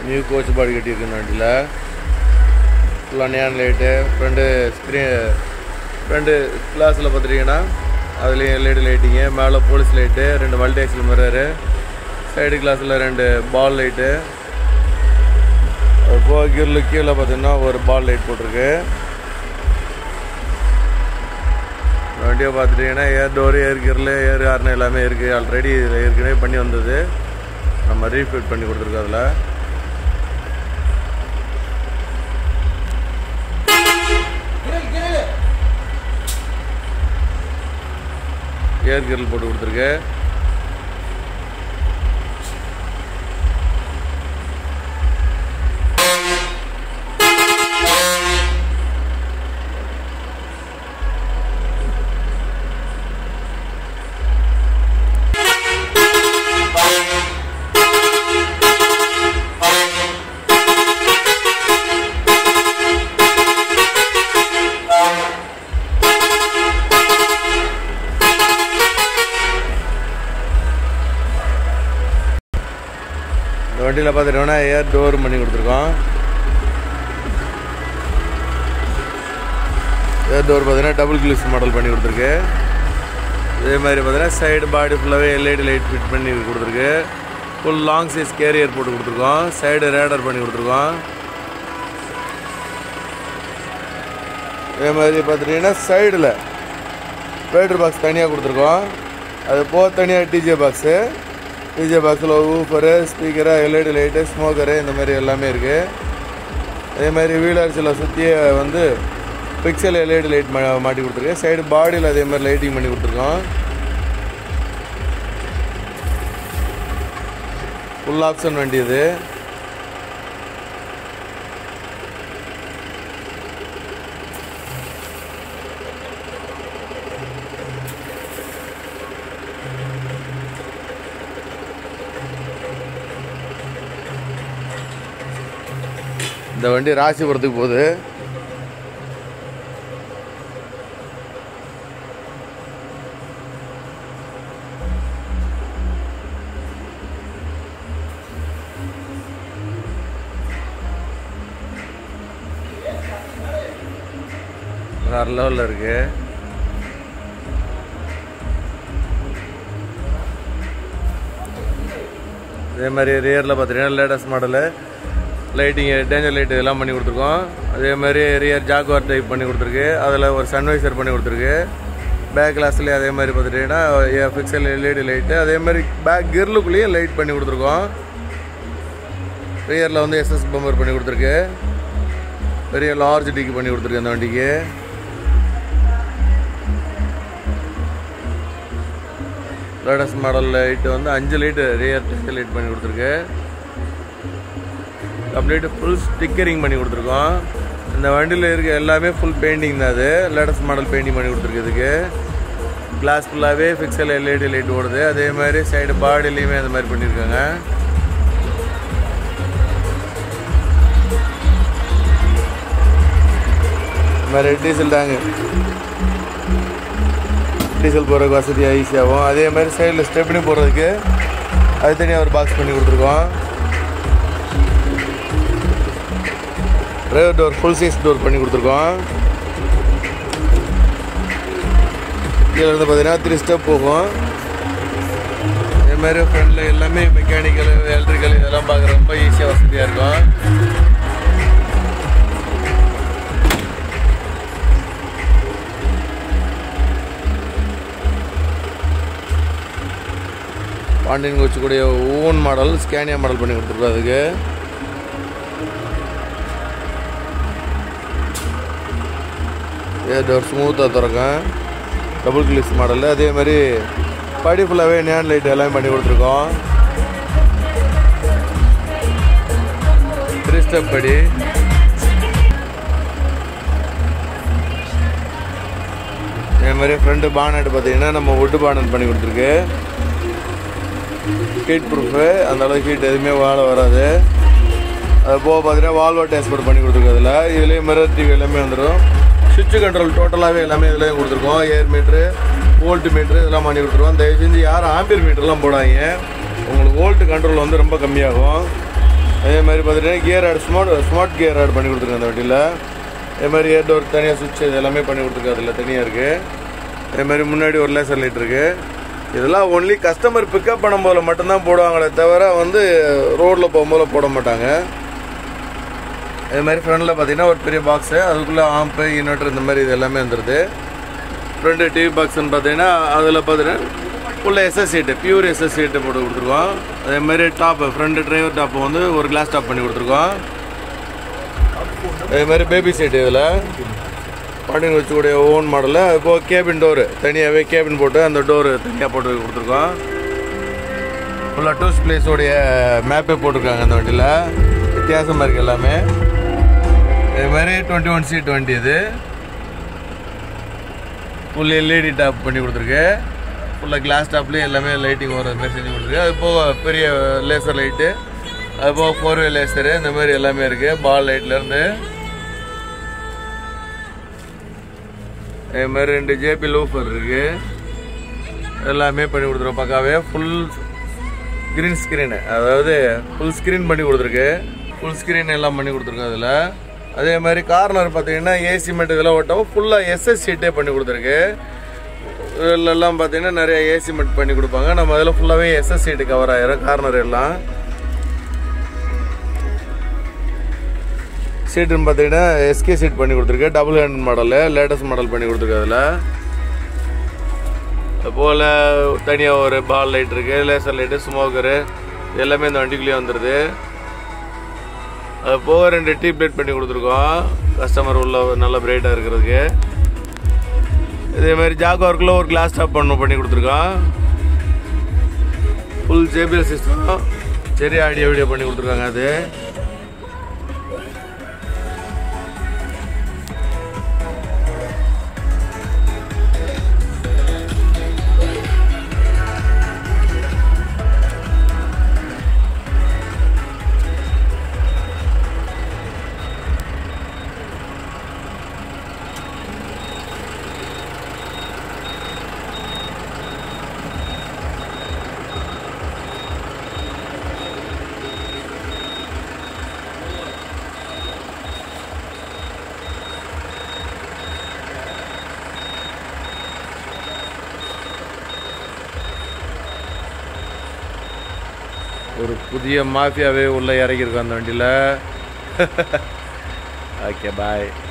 new coach பாடி கட்டியிருக்கு இந்த வண்டியில் ஃபுல்லாக neon light front screen front கிளாஸில் பார்த்துட்டிங்கன்னா அதுலேயும் எல்இடி லைட்டிங்கு மேலே போலீஸ் லைட்டு ரெண்டு மல்டி ஆக்சல் மிரரு சைடு கிளாஸில் ரெண்டு பால் லைட்டு அது போக கீரில் கீழே பார்த்தீங்கன்னா ஒரு பால் லைட் போட்டிருக்கு வண்டியை பார்த்துட்டிங்கன்னா ஏர் டோரு ஏர் கியரில் ஏர் ஹார்ன் எல்லாமே இருக்குது ஆல்ரெடி இதில் ஏற்கனவே பண்ணி வந்தது நம்ம ரீஃபிட் பண்ணி கொடுத்துருக்கோம் அதில் ஏர் கியரில் போட்டு கொடுத்துருக்கு இந்த வண்டியில் பார்த்துட்டோம்னா ஏர் டோர் பண்ணி கொடுத்துருக்கோம் ஏர் டோர் பார்த்தீங்கன்னா டபுள் கிளிஸ் மாடல் பண்ணி கொடுத்துருக்கு இதே மாதிரி பார்த்தீங்கன்னா சைடு பாடி ஃபுல்லாகவே எல்இடி லைட் ஃபிட் பண்ணி கொடுத்துருக்கு ஃபுல் லாங் சைஸ் கேரியர் போட்டு கொடுத்துருக்கோம் சைடு ரேடர் பண்ணி கொடுத்துருக்கோம் இதே மாதிரி பார்த்துட்டிங்கன்னா சைடில் பேட்ரு பாக்ஸ் தனியாக கொடுத்துருக்கோம் அது போக தனியாக டிஜே பாக்ஸு டிஜே பாக்ஸில் woofer speaker LED light smoker இந்த மாதிரி எல்லாமே இருக்குது அதே மாதிரி வீலர்ஸில் சுற்றியே வந்து பிக்சல் எல்இடி லைட் மா மாட்டி கொடுத்துருக்கு சைடு பாடியில் அதே மாதிரி லைட்டிங் பண்ணி கொடுத்துருக்கோம் ஃபுல் ஆப்ஷன் வண்டி இது இந்த வண்டி ராசிபுரத்துக்கு போகுது வேறு லெவலில் இருக்கு இதே மாதிரி ரியரில் பார்த்தீங்கன்னா லேட்டஸ்ட் மாடலு லைட்டிங்கு டேஞ்சர் லைட் இதெல்லாம் பண்ணி கொடுத்துருக்கோம் அதே மாதிரி ரியர் ஜாக்வார் டைப் பண்ணி கொடுத்துருக்கு அதில் ஒரு சன்வைசர் பண்ணி கொடுத்துருக்கு பேக் கிளாஸ்லேயே அதே மாதிரி பார்த்துட்டிங்கன்னா ஃபிக்சல் எல்இடி லைட்டு அதே மாதிரி பேக் கிர்லுக்குள்ளேயே லைட் பண்ணி கொடுத்துருக்கோம் ரியரில் வந்து எஸ்எஸ் பம்பர் பண்ணி கொடுத்துருக்கு பெரிய லார்ஜ் டிக்கு பண்ணி கொடுத்துருக்கு அந்த வண்டிக்கு லேட்டஸ்ட் மாடல் லைட்டு வந்து அஞ்சு லைட்டு ரியர் லைட் பண்ணி கொடுத்துருக்கு கம்ப்ளீட் ஃபுல் ஸ்டிக்கரிங் பண்ணி கொடுத்துருக்கோம் இந்த வண்டியில் இருக்க எல்லாமே ஃபுல் பெயிண்டிங் தான் அது லேட்டஸ்ட் மாடல் பெயிண்டிங் பண்ணி கொடுத்துருக்கு இதுக்கு கிளாஸ் ஃபுல்லாகவே ஃபிக்சல் எல்இடி லைட் ஓடுது அதே மாதிரி சைடு பாடிலையுமே அந்த மாதிரி பண்ணியிருக்காங்க இந்த மாதிரி டீசல் டேங்கு டீசல் போடுறதுக்கு வசதியாக ஈஸியாகும் அதே மாதிரி சைடில் ஸ்டெப்னி போடுறதுக்கு அது தனியாக ஒரு பாக்ஸ் பண்ணி கொடுத்துருக்கோம் driver door full size door பண்ணி கொடுத்துருக்கோம் கீழே இருந்து பார்த்தீங்கன்னா த்ரீ ஸ்டெப் போகும் இதே மாதிரி ஃப்ரண்டில் எல்லாமே மெக்கானிக்கல் எலக்ட்ரிக்கல் இதெல்லாம் பார்க்குற ரொம்ப ஈஸியாக வசதியாக இருக்கும் பாண்டியன் கோச்சுக்கூடிய ஓன் மாடல் ஸ்கேனியா மாடல் பண்ணி கொடுத்துருக்கோம் அதுக்கு ஏர் டோர் ஸ்மூத்தாக திறக்கும் டபுள் கிளிஸ் மாடல் அதே மாதிரி படி ஃபுல்லாகவே நேன் லைட் எல்லாம் பண்ணி கொடுத்துருக்கோம் த்ரீ ஸ்டெப் படி அதே மாதிரி ஃப்ரண்ட் பானட் பார்த்தீங்கன்னா நம்ம wood பானட் பண்ணி கொடுத்துருக்கு ஹீட் ப்ரூஃபு அந்த அளவுக்கு ஹீட் எதுவுமே வாழ வராது அது போக பார்த்தீங்கன்னா வால்வோ டேஸ்போர்ட் பண்ணி கொடுத்துருக்கு அதில் இதுலேயும் மிரர் டிவி எல்லாமே வந்துடும் சுவிட்ச் கண்ட்ரோல் டோட்டலாகவே எல்லாமே இதுலேயும் கொடுத்துருக்கோம் ஏர் மீட்ரு வோல்ட் மீட்ரு இதெல்லாம் பண்ணி கொடுத்துருவோம் தயவு செஞ்சு யாரும் ஆம்பியர் மீட்டர்லாம் போடாதீங்க உங்களுக்கு வோல்ட் கண்ட்ரோல் வந்து ரொம்ப கம்மியாகும் அதே மாதிரி பார்த்துட்டீங்கன்னா gear add smart smart gear add பண்ணி கொடுத்துருக்கேன் அந்த வண்டியில் அதே மாதிரி ஏர் டோர் தனியாக சுவிட்ச் இது எல்லாமே பண்ணி கொடுத்துருக்கேன் அதில் தனியாக இருக்குது அதே மாதிரி முன்னாடி ஒரு லேசர் லைட் இருக்குது இதெல்லாம் ஒன்லி கஸ்டமர் பிக்கப் பண்ணும்போது மட்டும்தான் போடுவாங்களே தவிர வந்து ரோட்டில் போகும்போது போட மாட்டாங்க அதே மாதிரி ஃப்ரண்டில் பார்த்தீங்கன்னா ஒரு பெரிய பாக்ஸு அதுக்குள்ளே ஆம்பு இன்வெர்டர் இந்த மாதிரி இது எல்லாமே வந்துடுது ஃப்ரண்ட் டிவி பாக்ஸ்னு பார்த்தீங்கன்னா அதில் பார்த்தீங்கன்னா ஃபுல்லாக SS seat pure SS seat போட்டு கொடுத்துருக்கோம் அதே மாதிரி டாப்பு ஃப்ரண்ட் டிரைவர் டாப்பு வந்து ஒரு கிளாஸ் டாப் பண்ணி கொடுத்துருக்கோம் அதே மாதிரி பேபி சீட்டு இதில் பாட்டிங் வச்சுக்கூடிய ஓன் மாடலில் இப்போ கேபின் டோரு தனியாகவே கேபின் போட்டு அந்த டோரு தனியாக போட்டு கொடுத்துருக்கோம் ஃபுல்லாக டூஸ் பிளேஸோடைய மேப்பே போட்டிருக்காங்க அந்த வண்டியில் வித்தியாசமாக இருக்குது எல்லாமே இது மாதிரி டுவெண்ட்டி ஒன் சி டுவெண்ட்டி இது ஃபுல் எல்இடி டாப் பண்ணி கொடுத்துருக்கு ஃபுல்லாக கிளாஸ் டாப்லேயே எல்லாமே லைட்டிங் வர மாதிரி செஞ்சு கொடுத்துருக்கு அது போக பெரிய லேசர் லைட்டு அது போக ஃபோர் வே லேசரு இந்த மாதிரி எல்லாமே இருக்குது பால் லைட்லேருந்து அதே மாதிரி ரெண்டு ஜேபி லூஃபர் இருக்கு எல்லாமே பண்ணி கொடுத்துருவோம் பக்காவே ஃபுல் கிரீன் ஸ்க்ரீனு அதாவது ஃபுல் ஸ்க்ரீன் பண்ணி கொடுத்துருக்கு ஃபுல் ஸ்க்ரீன் எல்லாம் பண்ணி கொடுத்துருக்கோம் அதில் அதே மாதிரி கார்னர் பார்த்தீங்கன்னா ஏசி மெட் இதெல்லாம் ஓட்டாமல் ஃபுல்லாக எஸ்எஸ் சீட்டே பண்ணி கொடுத்துருக்கு இதிலெல்லாம் பார்த்தீங்கன்னா நிறைய ஏசி மெட் பண்ணி கொடுப்பாங்க நம்ம அதில் ஃபுல்லாகவே எஸ்எஸ் சீட்டு கவர் ஆயிரும் கார்னர் எல்லாம் சீட்டுன்னு பார்த்தீங்கன்னா எஸ்கே சீட் பண்ணி கொடுத்துருக்கு double hand model latest model பண்ணி கொடுத்துருக்கு அதில் அதுபோல் தனியாக ஒரு பால் லைட் இருக்குது லேசர் லைட்டு ஸ்மோக்கரு எல்லாமே இந்த வண்டிக்குள்ளேயே வந்துடுது அது போக ரெண்டு டீப் லைட் பண்ணி கொடுத்துருக்கோம் கஸ்டமர் உள்ள நல்ல பிரைட்டாக இருக்கிறதுக்கு இதே மாதிரி ஜாகுவார்க்குள்ள ஒரு கிளாஸ் டாப் பண்ண பண்ணி கொடுத்துருக்கோம் ஃபுல் ஜேபிஎல் சிஸ்டம் சரி ஆடியோ வீடியோ பண்ணி கொடுத்துருக்காங்க அது ஒரு புதிய மாஃபியாவே உள்ள இறங்கியிருக்கோம் அந்த வண்டியில் ஓகே பாய்